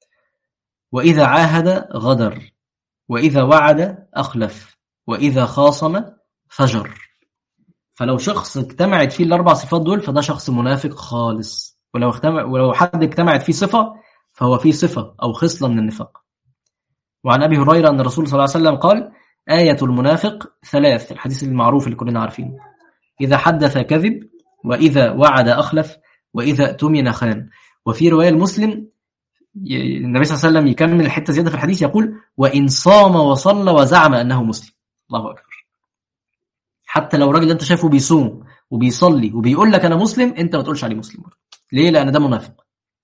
وإذا عاهد غدر وإذا وعد أخلف وإذا خاصم فجر فلو شخص اجتمعت فيه الأربع صفات دول فده شخص منافق خالص ولو اجتمع ولو حد اجتمعت فيه صفة فهو فيه صفة أو خصلة من النفاق وعن أبي هريرة أن الرسول صلى الله عليه وسلم قال آية المنافق ثلاث الحديث المعروف اللي كلنا عارفينه إذا حدث كذب وإذا وعد أخلف وإذا اؤتمن خان وفي رواية المسلم النبي صلى الله عليه وسلم يكمل الحتة زيادة في الحديث يقول وإن صام وصلى وزعم أنه مسلم الله أكبر حتى لو الراجل انت شايفه بيصوم وبيصلي وبيقول لك أنا مسلم أنت ما تقولش عليه مسلم ليه؟ لأن ده منافق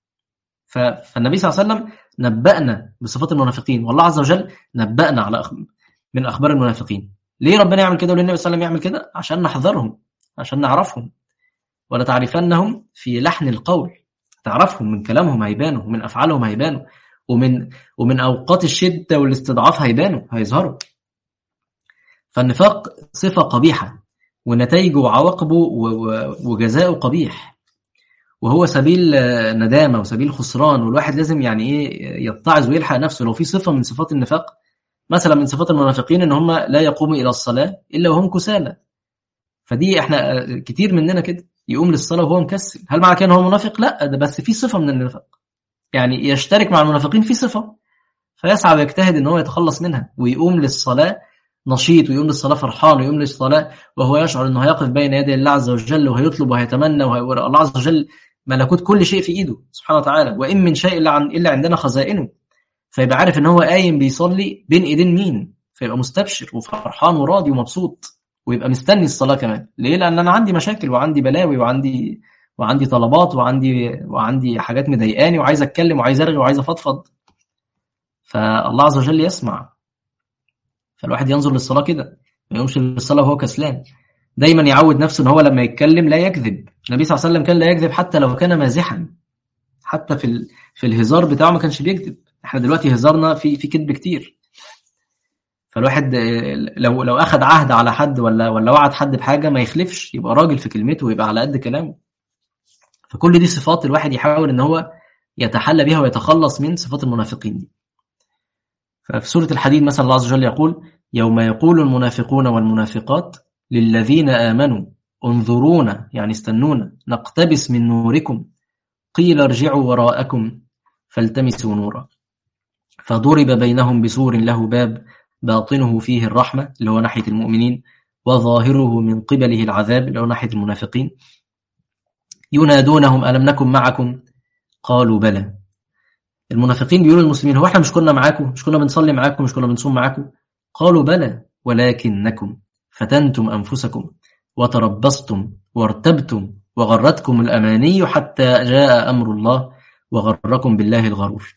فالنبي صلى الله عليه وسلم نبأنا بصفات المنافقين والله عز وجل نبأنا على من أخبار المنافقين ليه ربنا يعمل كده وليه النبي صلى الله عليه وسلم يعمل كده عشان نحذرهم عشان نعرفهم ولا تعرفنهم في لحن القول تعرفهم من كلامهم هيبانوا ومن افعالهم هيبانوا ومن ومن اوقات الشده والاستضعاف هيبانوا هيظهروا فالنفاق صفه قبيحه ونتائجه وعواقبه وجزاؤه قبيح وهو سبيل ندامه وسبيل خسران والواحد لازم يعني ايه يتعظ ويلحق نفسه لو في صفه من صفات النفاق مثلا من صفات المنافقين ان هم لا يقوموا الى الصلاه الا وهم كسالى فدي احنا كتير مننا كده يقوم للصلاه وهو مكسل هل معنى كده ان هو منافق لا ده بس في صفه من النفاق يعني يشترك مع المنافقين في صفه فيسعى ويجتهد ان هو يتخلص منها ويقوم للصلاه نشيط ويقوم للصلاه فرحان ويقوم للصلاه وهو يشعر انه هيقف بين يدي الله عز وجل وهيطلب وهيتمنى والله عز وجل ملكوت كل شيء في ايده سبحانه وتعالى وان من شيء الا الا عندنا خزائنه فيبقى عارف ان هو قايم بيصلي بين ايدين مين فيبقى مستبشر وفرحان وراضي ومبسوط ويبقى مستني الصلاه كمان ليه لان انا عندي مشاكل وعندي بلاوي وعندي وعندي طلبات وعندي وعندي حاجات مضايقاني وعايز اتكلم وعايز ارغي وعايز افضفض فالله عز وجل يسمع فالواحد ينظر للصلاه كده ما يقومش للصلاه وهو كسلان دايما يعود نفسه ان هو لما يتكلم لا يكذب النبي صلى الله عليه وسلم كان لا يكذب حتى لو كان مازحا حتى في ال... في الهزار بتاعه ما كانش بيكذب احنا دلوقتي هزارنا في في كذب كتير فالواحد لو لو اخذ عهد على حد ولا ولا وعد حد بحاجه ما يخلفش يبقى راجل في كلمته ويبقى على قد كلامه فكل دي صفات الواحد يحاول ان هو يتحلى بها ويتخلص من صفات المنافقين دي ففي سوره الحديد مثلا الله عز وجل يقول يوم يقول المنافقون والمنافقات للذين امنوا انظرونا يعني استنونا نقتبس من نوركم قيل ارجعوا وراءكم فالتمسوا نورا فضرب بينهم بسور له باب باطنه فيه الرحمة اللي هو ناحية المؤمنين وظاهره من قبله العذاب اللي هو ناحية المنافقين ينادونهم ألم نكن معكم قالوا بلى المنافقين بيقولوا للمسلمين هو احنا مش كنا معاكم مش كنا بنصلي معاكم مش كنا بنصوم معاكم قالوا بلى ولكنكم فتنتم أنفسكم وتربصتم وارتبتم وغرتكم الأماني حتى جاء أمر الله وغركم بالله الغرور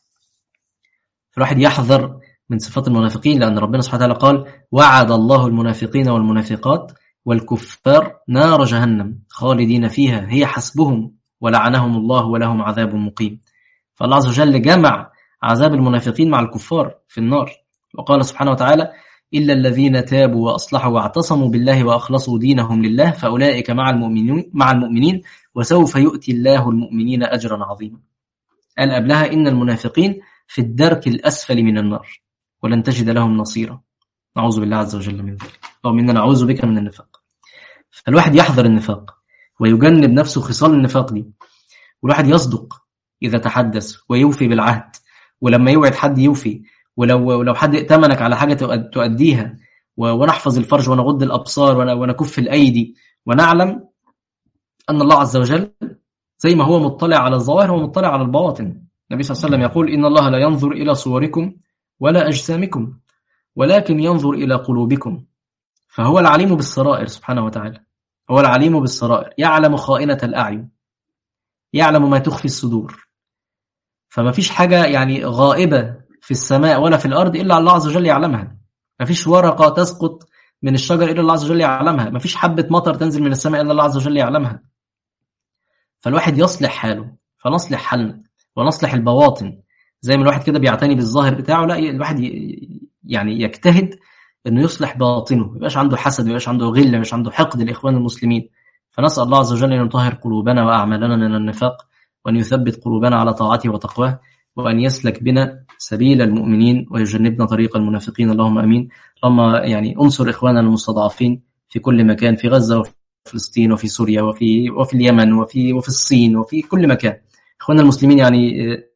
فالواحد يحذر من صفات المنافقين لأن ربنا سبحانه وتعالى قال وعد الله المنافقين والمنافقات والكفار نار جهنم خالدين فيها هي حسبهم ولعنهم الله ولهم عذاب مقيم فالله عز وجل جمع عذاب المنافقين مع الكفار في النار وقال سبحانه وتعالى إلا الذين تابوا وأصلحوا واعتصموا بالله وأخلصوا دينهم لله فأولئك مع المؤمنين مع المؤمنين وسوف يؤتي الله المؤمنين أجرا عظيما قال قبلها إن المنافقين في الدرك الأسفل من النار ولن تجد لهم نصيرا نعوذ بالله عز وجل من ذلك اللهم إنا نعوذ بك من النفاق فالواحد يحذر النفاق ويجنب نفسه خصال النفاق دي والواحد يصدق إذا تحدث ويوفي بالعهد ولما يوعد حد يوفي ولو لو حد ائتمنك على حاجة تؤديها ونحفظ الفرج ونغض الأبصار ونكف الأيدي ونعلم أن الله عز وجل زي ما هو مطلع على الظواهر هو مطلع على البواطن النبي صلى الله عليه وسلم يقول إن الله لا ينظر إلى صوركم ولا أجسامكم ولكن ينظر إلى قلوبكم فهو العليم بالسرائر سبحانه وتعالى هو العليم بالسرائر يعلم خائنة الأعين يعلم ما تخفي الصدور فما فيش حاجة يعني غائبة في السماء ولا في الأرض إلا الله عز وجل يعلمها ما فيش ورقة تسقط من الشجر إلا الله عز وجل يعلمها ما فيش حبة مطر تنزل من السماء إلا الله عز وجل يعلمها فالواحد يصلح حاله فنصلح حالنا ونصلح البواطن زي ما الواحد كده بيعتني بالظاهر بتاعه لا الواحد يعني يجتهد انه يصلح باطنه ما يبقاش عنده حسد ما يبقاش عنده غل ما يبقاش عنده حقد لاخوان المسلمين فنسال الله عز وجل ان يطهر قلوبنا واعمالنا من النفاق وان يثبت قلوبنا على طاعته وتقواه وان يسلك بنا سبيل المؤمنين ويجنبنا طريق المنافقين اللهم امين اللهم يعني انصر اخواننا المستضعفين في كل مكان في غزه وفي فلسطين وفي سوريا وفي وفي اليمن وفي وفي الصين وفي كل مكان اخواننا المسلمين يعني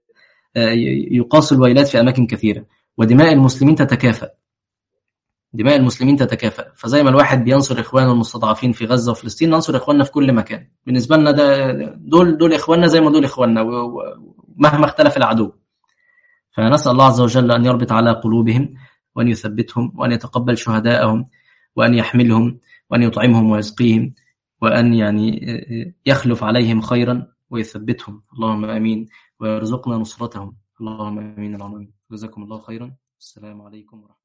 يقاسوا الويلات في اماكن كثيره ودماء المسلمين تتكافأ دماء المسلمين تتكافأ فزي ما الواحد بينصر اخوانه المستضعفين في غزه وفلسطين ننصر اخواننا في كل مكان بالنسبه لنا ده دول دول اخواننا زي ما دول اخواننا مهما اختلف العدو فنسال الله عز وجل ان يربط على قلوبهم وان يثبتهم وان يتقبل شهداءهم وان يحملهم وان يطعمهم ويسقيهم وان يعني يخلف عليهم خيرا ويثبتهم اللهم امين ويرزقنا نصرتهم اللهم امين اللهم امين جزاكم الله خيرا السلام عليكم ورحمه